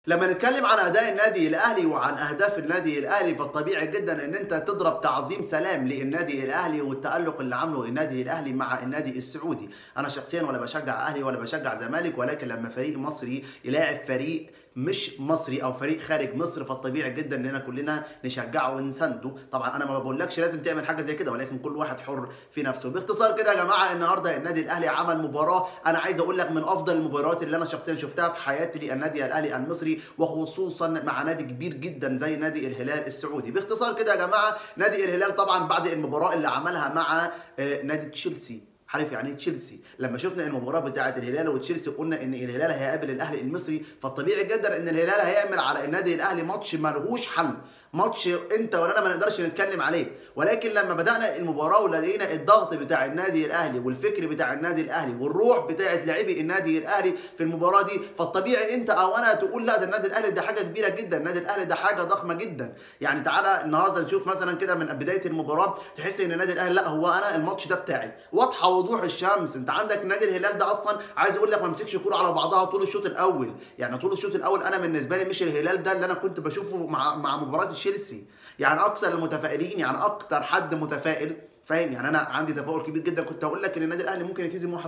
لما نتكلم عن اداء النادي الاهلي وعن اهداف النادي الاهلي فالطبيعي جدا ان انت تضرب تعظيم سلام للنادي الاهلي والتالق اللي عامله النادي الاهلي مع النادي السعودي انا شخصيا ولا بشجع اهلي ولا بشجع زمالك ولكن لما فريق مصري يلاعب فريق مش مصري او فريق خارج مصر فالطبيعي جدا اننا كلنا نشجعه ونسنده طبعا انا ما بقولكش لازم تعمل حاجه زي كده ولكن كل واحد حر في نفسه باختصار كده يا جماعه النهارده النادي الاهلي عمل مباراه انا عايز اقول لك من افضل المباريات اللي انا شخصيا شفتها في حياتي للنادي الاهلي المصري وخصوصا مع نادي كبير جدا زي نادي الهلال السعودي باختصار كده يا جماعه نادي الهلال طبعا بعد المباراه اللي عملها مع نادي تشيلسي عارف يعني ايه تشيلسي لما شفنا المباراه بتاعه الهلال وتشيلسي قلنا ان الهلال هيقابل الاهلي المصري فالطبيعي جدا ان الهلال هيعمل على النادي الاهلي ماتش ملهوش حل ماتش انت ولا انا ما نقدرش نتكلم عليه ولكن لما بدانا المباراه ولقينا الضغط بتاع النادي الاهلي والفكر بتاع النادي الاهلي والروح بتاعه لاعبي النادي الاهلي في المباراه دي فالطبيعي انت او انا تقول لا ده النادي الاهلي ده حاجه كبيره جدا النادي الاهلي ده حاجه ضخمه جدا يعني تعالى النهارده نشوف مثلا كده من بدايه المباراه تحس ان النادي الاهلي لا هو انا الماتش ده بتاعي واضحه وضوح الشمس انت عندك نادي الهلال ده اصلا عايز اقول لك ما مسكش كوره على بعضها طول الشوط الاول يعني طول الشوط الاول انا بالنسبه لي مش الهلال ده اللي انا كنت بشوفه مع مع مباراه تشيلسي يعني اكثر المتفائلين يعني اكتر حد متفائل فاهم يعني انا عندي تفاؤل كبير جدا كنت هقول لك ان النادي الاهلي ممكن يتهزم 1-0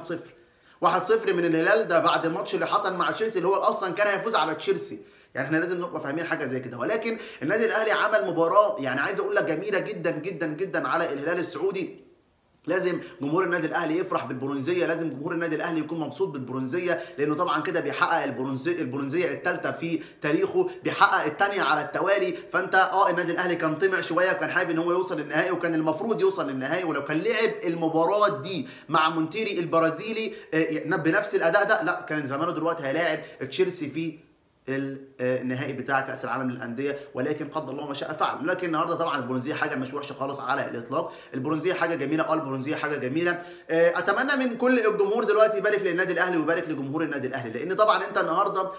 1-0 من الهلال ده بعد الماتش اللي حصل مع تشيلسي اللي هو اصلا كان هيفوز على تشيلسي يعني احنا لازم نبقى فاهمين حاجه زي كده ولكن النادي الاهلي عمل مباراه يعني عايز اقول لك جميله جدا جدا جدا على الهلال السعودي لازم جمهور النادي الاهلي يفرح بالبرونزيه لازم جمهور النادي الاهلي يكون مبسوط بالبرونزيه لانه طبعا كده بيحقق البرونزيه البرونزيه الثالثه في تاريخه بيحقق الثانيه على التوالي فانت اه النادي الاهلي كان طمع شويه وكان حابب ان هو يوصل للنهائي وكان المفروض يوصل للنهائي ولو كان لعب المباراه دي مع مونتيري البرازيلي آه بنفس الاداء ده لا كان زمانه دلوقتي هيلاعب تشيلسي في النهائي بتاع كاس العالم للانديه ولكن قدر الله ما شاء فعل لكن النهارده طبعا البرونزيه حاجه مش وحشه خالص على الاطلاق البرونزيه حاجه جميله اه البرونزيه حاجه جميله اتمنى من كل الجمهور دلوقتي يبارك للنادي الاهلي ويبارك لجمهور النادي الاهلي لان طبعا انت النهارده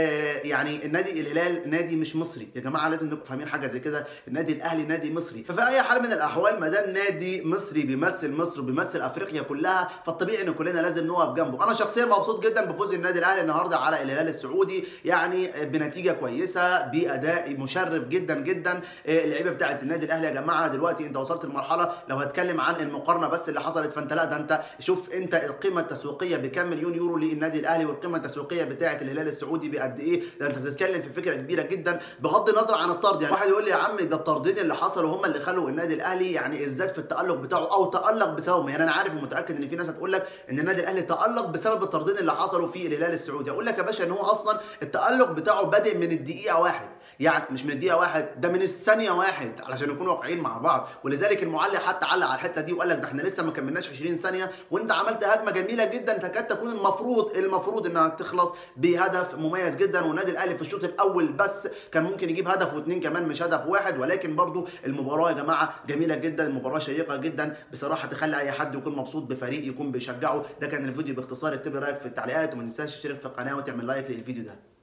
يعني النادي الهلال نادي مش مصري يا جماعه لازم نبقى فاهمين حاجه زي كده النادي الاهلي نادي مصري ففي اي حال من الاحوال ما دام نادي مصري بيمثل مصر وبيمثل افريقيا كلها فالطبيعي ان كلنا لازم نقف جنبه انا شخصيا مبسوط جدا بفوز النادي الاهلي النهارده على الهلال السعودي يعني بنتيجه كويسه باداء مشرف جدا جدا اللعيبه بتاعه النادي الاهلي يا جماعه دلوقتي انت وصلت لمرحله لو هتكلم عن المقارنه بس اللي حصلت فانت لا ده انت شوف انت القيمه التسويقيه بكام مليون يورو للنادي الاهلي والقيمه التسويقيه بتاعه الهلال السعودي بقد ايه ده انت بتتكلم في فكره كبيره جدا بغض النظر عن الطرد يعني واحد يقول لي يا عم ده الطردين اللي حصلوا هم اللي خلوا النادي الاهلي يعني ازداد في التالق بتاعه او تالق بسببهم يعني انا عارف ومتاكد ان في ناس هتقول لك ان النادي الاهلي تالق بسبب الطردين اللي حصلوا في الهلال السعودي اقول لك يا باشا ان هو اصلا التالق بتاعه بادئ من الدقيقه واحد يعني مش من الدقيقه واحد ده من الثانيه واحد علشان نكون واقعيين مع بعض ولذلك المعلق حتى علق على الحته دي وقال لك ده احنا لسه ما كملناش 20 ثانيه وانت عملت هجمه جميله جدا تكاد تكون المفروض المفروض انها تخلص بهدف مميز جدا والنادي الاهلي في الشوط الاول بس كان ممكن يجيب هدف واثنين كمان مش هدف واحد ولكن برضو المباراه يا جماعه جميله جدا المباراه شيقه جدا بصراحه تخلي اي حد يكون مبسوط بفريق يكون بيشجعه ده كان الفيديو باختصار اكتب لي رايك في التعليقات وما تنساش تشترك في القناه وتعمل لايك للفيديو ده